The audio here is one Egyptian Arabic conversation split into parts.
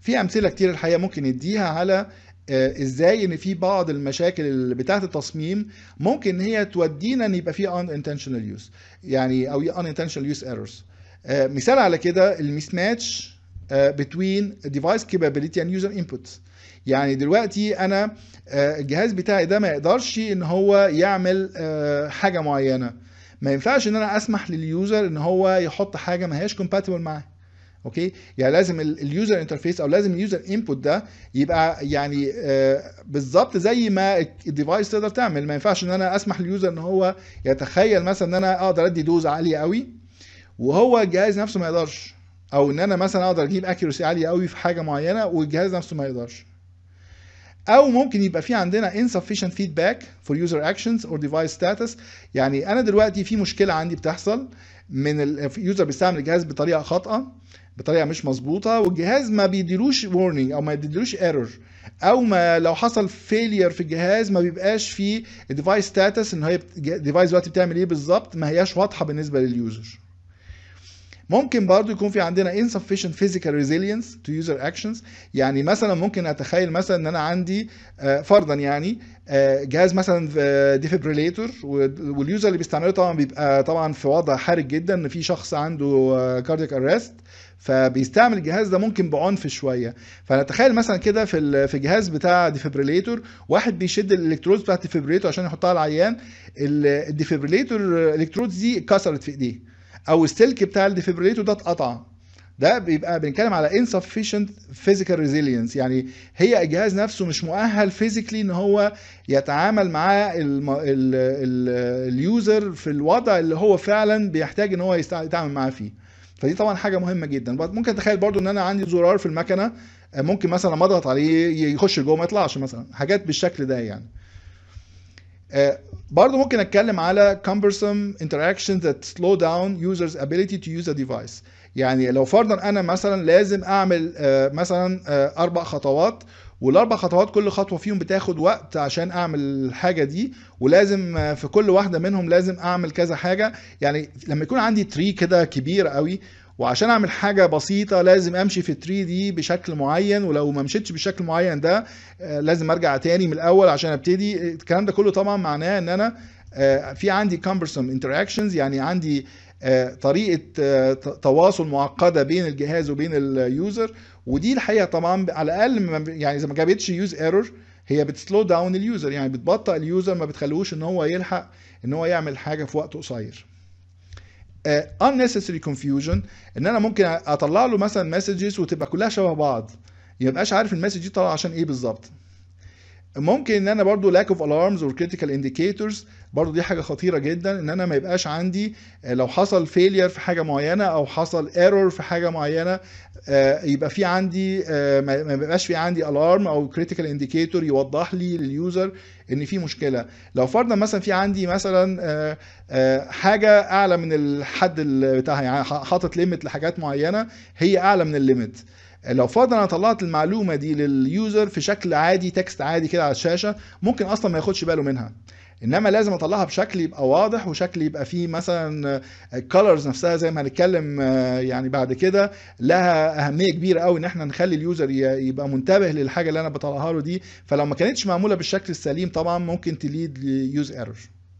في امثله كتير الحقيقه ممكن نديها على آه، ازاي ان في بعض المشاكل اللي بتاعه التصميم ممكن ان هي تودينا ان يبقى في unintentional use يعني او unintentional use errors آه، مثال على كده الميس ماتش between device capability and user input يعني دلوقتي انا آه، الجهاز بتاعي ده ما يقدرش ان هو يعمل آه، حاجه معينه ما ينفعش ان انا اسمح لليوزر ان هو يحط حاجه ما هياش compatible معاه اوكي يعني لازم اليوزر انترفيس او لازم اليوزر انبوت ده يبقى يعني آه، بالظبط زي ما الديفايس تقدر تعمل ما ينفعش ان انا اسمح لليوزر ان هو يتخيل مثلا ان انا اقدر ادي دوز عاليه قوي وهو الجهاز نفسه ما يقدرش او ان انا مثلا اقدر اجيب اكيورسي عاليه قوي في حاجه معينه والجهاز نفسه ما يقدرش او ممكن يبقى في عندنا insufficient feedback for user actions or device status يعني انا دلوقتي في مشكله عندي بتحصل من اليوزر بيستعمل الجهاز بطريقه خاطئه بطريقه مش مظبوطه والجهاز ما بيديلوش warning او ما بيديلوش ايرور او ما لو حصل فيلير في الجهاز ما بيبقاش في الديفايس ستاتس ان هي الديفايس دلوقتي بتعمل ايه بالظبط ما هياش واضحه بالنسبه لليوزر ممكن برضو يكون في عندنا insufficient physical resilience to user actions يعني مثلا ممكن اتخيل مثلا ان انا عندي آه، فرضا يعني آه، جهاز مثلا ديفيبريليتور واليوزر اللي بيستعمله طبعا بيبقى طبعا في وضع حرج جدا ان في شخص عنده كاردياك ارست فبيستعمل الجهاز ده ممكن بعنف شويه فنتخيل مثلا كده في ال- في الجهاز بتاع ديفيبريليتور واحد بيشد الالكترودز بتاعت الديفيبريليتور عشان يحطها على العيان ال- الديفيبريليتور الالكترودز دي اتكسرت في ايديه او السلك بتاع الديفيبريليتور ده اتقطع ده بيبقى بنتكلم على insufficient physical resilience يعني هي الجهاز نفسه مش مؤهل فيزيكلي ان هو يتعامل مع الم... ال... ال... اليوزر في الوضع اللي هو فعلا بيحتاج ان هو يستع- يتعامل معاه فيه فدي طبعا حاجه مهمه جدا بعد- ممكن اتخيل برضو ان انا عندي زرار في المكنه آه، ممكن مثلا لما اضغط عليه يخش جوه ما يطلعش مثلا حاجات بالشكل ده يعني آه، برضو ممكن اتكلم على cumbersome interactions that slow down users ability to use a device يعني لو فرضا انا مثلا لازم اعمل آه، مثلا آه، اربع خطوات والاربع خطوات كل خطوه فيهم بتاخد وقت عشان اعمل الحاجه دي ولازم آه، في كل واحده منهم لازم اعمل كذا حاجه يعني لما يكون عندي تري كده كبير قوي وعشان اعمل حاجه بسيطه لازم امشي في التري دي بشكل معين ولو ما مشيتش بالشكل المعين ده آه، لازم ارجع تاني من الاول عشان ابتدي الكلام ده كله طبعا معناه ان انا آه، في عندي cumbersome interactions يعني عندي آه، طريقه آه، ت- تواصل معقده بين الجهاز وبين اليوزر ودي الحقيقه طبعا على الاقل ما- يعني اذا ما جابتش يوز ايرور هي بتسلو داون اليوزر يعني بتبطئ اليوزر ما بتخلوش ان هو يلحق ان هو يعمل حاجه في وقت قصير آه، unnecessary confusion ان انا ممكن اطلع له مثلا مسجز وتبقى كلها شبه بعض يبقاش عارف المسج دي طالعه عشان ايه بالظبط ممكن ان انا برضو lack of alarms or critical indicators برضو دي حاجه خطيره جدا ان انا ما يبقاش عندي آه، لو حصل failure في حاجه معينه او حصل error في حاجه معينه آه، يبقى في عندي آه، ما ما يبقاش في عندي alarm او critical indicator يوضح لي لليوزر ان في مشكله لو فرضا مثلا في عندي مثلا آه، آه، حاجه اعلى من الحد ال- بتاعها يعني ح- حاطط ليميت لحاجات معينه هي اعلى من الليميت لو فرضا انا طلعت المعلومه دي لليوزر في شكل عادي تكست عادي كده على الشاشه ممكن اصلا ما ياخدش باله منها انما لازم اطلعها بشكل يبقى واضح وشكل يبقى فيه مثلا الكالرز نفسها زي ما هنتكلم آه، يعني بعد كده لها اهميه كبيره قوي ان احنا نخلي اليوزر ي- يبقى منتبه للحاجه اللي انا بطلعها له دي فلو ما كانتش معموله بالشكل السليم طبعا ممكن تليد ليوز ايرور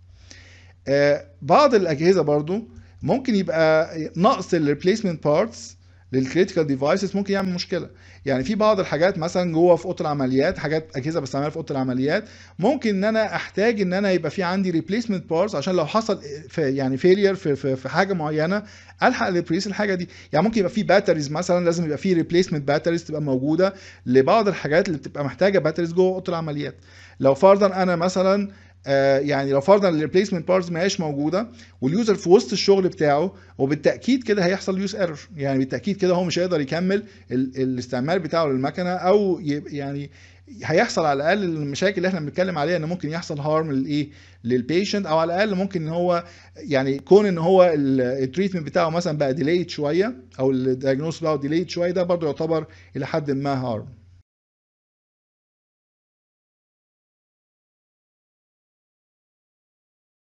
بعض الاجهزه برضو ممكن يبقى نقص الريبليسمنت بارتس للكريتيكال ديفايسز ممكن يعمل مشكله يعني في بعض الحاجات مثلا جوه في اوضه العمليات حاجات اجهزه بستعملها في اوضه العمليات ممكن ان انا احتاج ان انا يبقى في عندي ريبليسمنت بارتس عشان لو حصل في يعني فيلير في, في, في حاجه معينه الحق ريبليس الحاجه دي يعني ممكن يبقى في باتريز مثلا لازم يبقى في ريبليسمنت باتريز تبقى موجوده لبعض الحاجات اللي بتبقى محتاجه باتريز جوه اوضه العمليات لو فرضا انا مثلا آه، يعني لو فرضا الريبليسمنت بارتس ما هياش موجوده واليوزر في وسط الشغل بتاعه وبالتاكيد كده هيحصل يوز ايرور يعني بالتاكيد كده هو مش هيقدر يكمل ال- الاستعمال بتاعه للمكنه او يب- يعني هيحصل على الاقل المشاكل اللي احنا بنتكلم عليها ان ممكن يحصل هارم للايه للبيشنت او على الاقل ممكن ان هو يعني كون ان هو التريتمنت بتاعه مثلا بقى ديليد شويه او الدايجنوز بتاعه ديليد شويه ده برضه يعتبر الى حد ما هارم